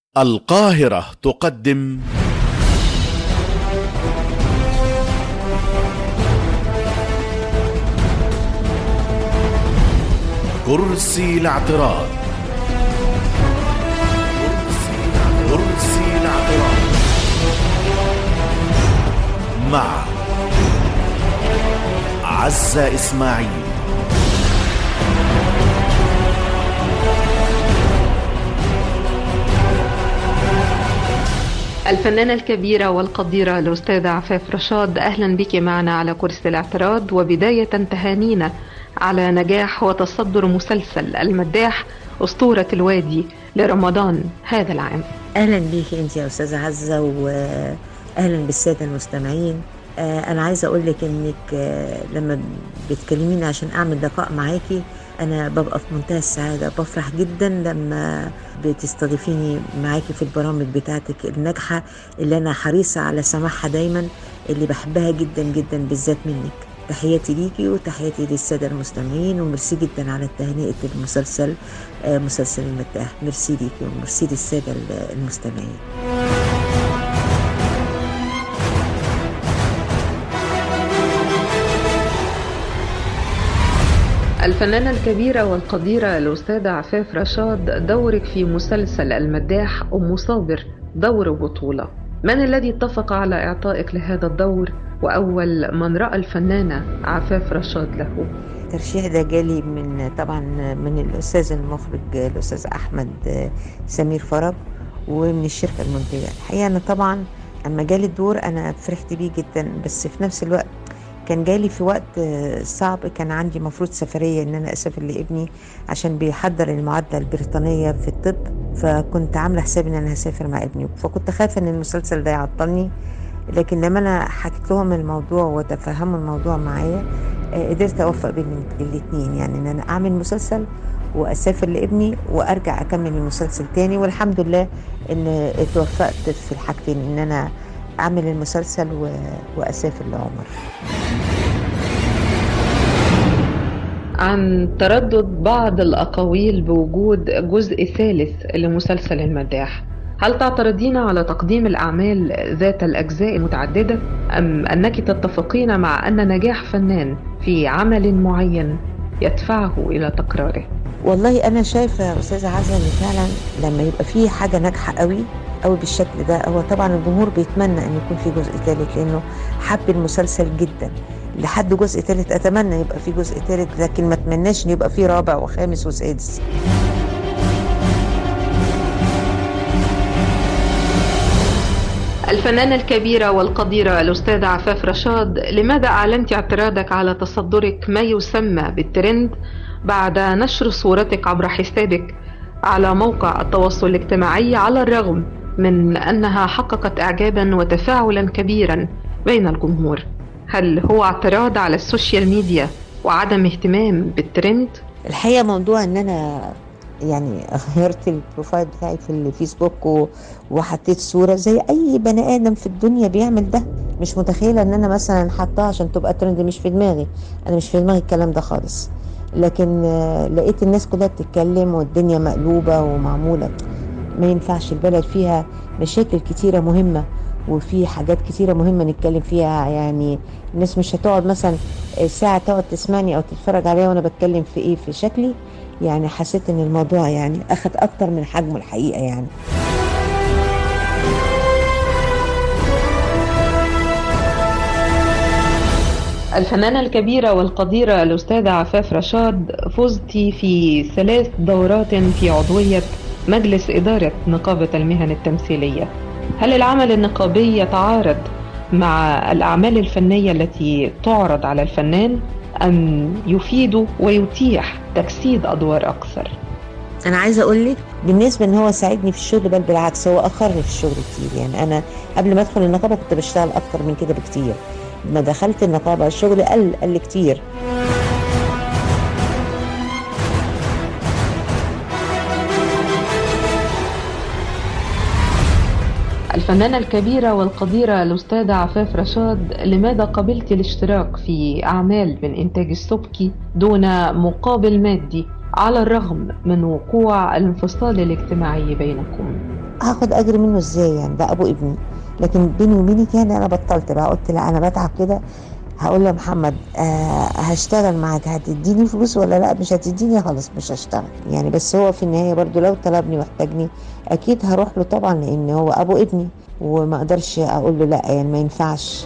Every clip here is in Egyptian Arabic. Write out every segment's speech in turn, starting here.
القاهرة تقدم كرسي الاعتراض كرسي الاعتراض مع عزة إسماعيل الفنانة الكبيرة والقديرة الأستاذة عفاف رشاد أهلا بك معنا على كرسي الاعتراض وبداية تهانينا على نجاح وتصدر مسلسل المداح أسطورة الوادي لرمضان هذا العام اهلا بيكي انت يا استاذه عزه واهلا بالساده المستمعين آه، انا عايزه اقول لك انك آه، لما بتكلميني عشان اعمل لقاء معاكي انا ببقى في منتهى السعاده بفرح جدا لما بتستضيفيني معاكي في البرامج بتاعتك الناجحه اللي انا حريصه على سماعها دايما اللي بحبها جدا جدا بالذات منك تحياتي ليكي وتحياتي للساده المستمعين وميرسي جدا على تهنئه المسلسل آه، مسلسل المداح ميرسي ليكي وميرسي للساده المستمعين الفنانة الكبيرة والقديرة الأستاذة عفاف رشاد دورك في مسلسل المداح أم صابر دور بطولة من الذي اتفق على إعطائك لهذا الدور وأول من رأى الفنانة عفاف رشاد له الترشيح ده جالي من طبعا من الاستاذ المخرج الاستاذ احمد سمير فرج ومن الشركه المنتجه الحقيقه انا طبعا اما جالي الدور انا فرحت بيه جدا بس في نفس الوقت كان جالي في وقت صعب كان عندي مفروض سفرية ان انا اسافر لابني عشان بيحضر المعادلة البريطانية في الطب فكنت عاملة حسابي ان انا هسافر مع ابني فكنت خايفة ان المسلسل ده يعطلني لكن لما انا حكيت لهم الموضوع وتفهموا الموضوع معايا آه، قدرت اوفق بين الاتنين يعني ان انا اعمل مسلسل واسافر لابني وارجع اكمل المسلسل تاني والحمد لله ان اتوفقت في الحاجتين ان انا اعمل المسلسل و... واسافر لعمر عن تردد بعض الأقاويل بوجود جزء ثالث لمسلسل المداح هل تعترضين على تقديم الأعمال ذات الأجزاء المتعددة أم أنك تتفقين مع أن نجاح فنان في عمل معين يدفعه إلى تكراره والله انا شايفه يا استاذه عزه ان فعلا لما يبقى في حاجه ناجحه قوي قوي بالشكل ده هو طبعا الجمهور بيتمنى ان يكون في جزء ثالث لانه حب المسلسل جدا لحد جزء ثالث اتمنى يبقى في جزء ثالث لكن ما اتمناش ان يبقى في رابع وخامس وسادس الفنانة الكبيرة والقديرة الأستاذة عفاف رشاد لماذا أعلنت اعتراضك على تصدرك ما يسمى بالترند بعد نشر صورتك عبر حسابك على موقع التواصل الاجتماعي على الرغم من أنها حققت إعجابا وتفاعلا كبيرا بين الجمهور هل هو اعتراض على السوشيال ميديا وعدم اهتمام بالترند؟ الحقيقه موضوع ان انا يعني غيرت البروفايل بتاعي في الفيسبوك و... وحطيت صوره زي اي بني ادم في الدنيا بيعمل ده مش متخيله ان انا مثلا حطها عشان تبقى ترند مش في دماغي انا مش في دماغي الكلام ده خالص لكن آه، لقيت الناس كلها بتتكلم والدنيا مقلوبه ومعموله ما ينفعش البلد فيها مشاكل كتيره مهمه وفي حاجات كتيره مهمه نتكلم فيها يعني الناس مش هتقعد مثلا ساعه تقعد تسمعني او تتفرج عليا وانا بتكلم في ايه في شكلي يعني حسيت ان الموضوع يعني اخد اكتر من حجمه الحقيقه يعني الفنانة الكبيرة والقديرة الأستاذة عفاف رشاد فزت في ثلاث دورات في عضوية مجلس إدارة نقابة المهن التمثيلية هل العمل النقابي يتعارض مع الأعمال الفنية التي تعرض على الفنان أم يفيد ويتيح تجسيد أدوار أكثر؟ انا عايزه اقول لك بالنسبه ان هو ساعدني في الشغل بل بالعكس هو اخرني في الشغل كتير يعني انا قبل ما ادخل النقابه كنت بشتغل اكتر من كده بكتير ما دخلت النقابه الشغل قل قل كتير الفنانة الكبيرة والقديرة الأستاذة عفاف رشاد لماذا قبلت الاشتراك في أعمال من إنتاج السبكي دون مقابل مادي على الرغم من وقوع الانفصال الاجتماعي بينكم هاخد اجر منه ازاي يعني ده ابو ابني لكن بيني وبينك يعني انا بطلت بقى قلت لا انا بتعب كده هقول له محمد آه هشتغل معاك هتديني فلوس ولا لا مش هتديني خلاص مش هشتغل يعني بس هو في النهايه برضو لو طلبني واحتاجني اكيد هروح له طبعا لان هو ابو ابني وما اقدرش اقول له لا يعني ما ينفعش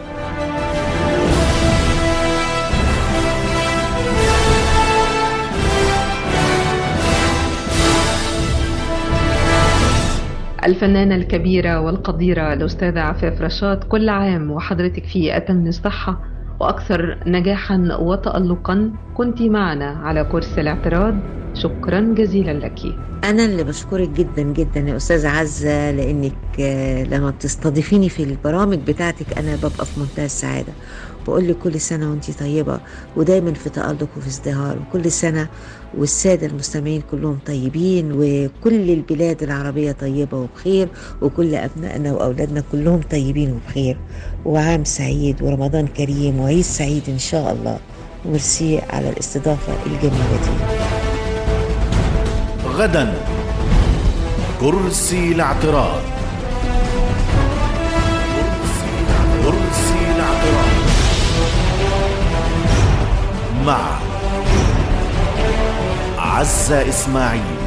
الفنانة الكبيرة والقديرة الأستاذة عفاف رشاد كل عام وحضرتك في أتم الصحة وأكثر نجاحا وتألقا كنت معنا على كرسي الاعتراض شكرا جزيلا لك انا اللي بشكرك جدا جدا يا استاذه عزه لانك آه، لما بتستضيفيني في البرامج بتاعتك انا ببقى في منتهى السعاده بقول لك كل سنه وانت طيبه ودايما في تالق وفي ازدهار وكل سنه والساده المستمعين كلهم طيبين وكل البلاد العربيه طيبه وبخير وكل ابنائنا واولادنا كلهم طيبين وبخير وعام سعيد ورمضان كريم وعيد سعيد ان شاء الله ميرسي على الاستضافه الجميله دي غدا كرسي الاعتراض كرسي الاعتراض مع عزة إسماعيل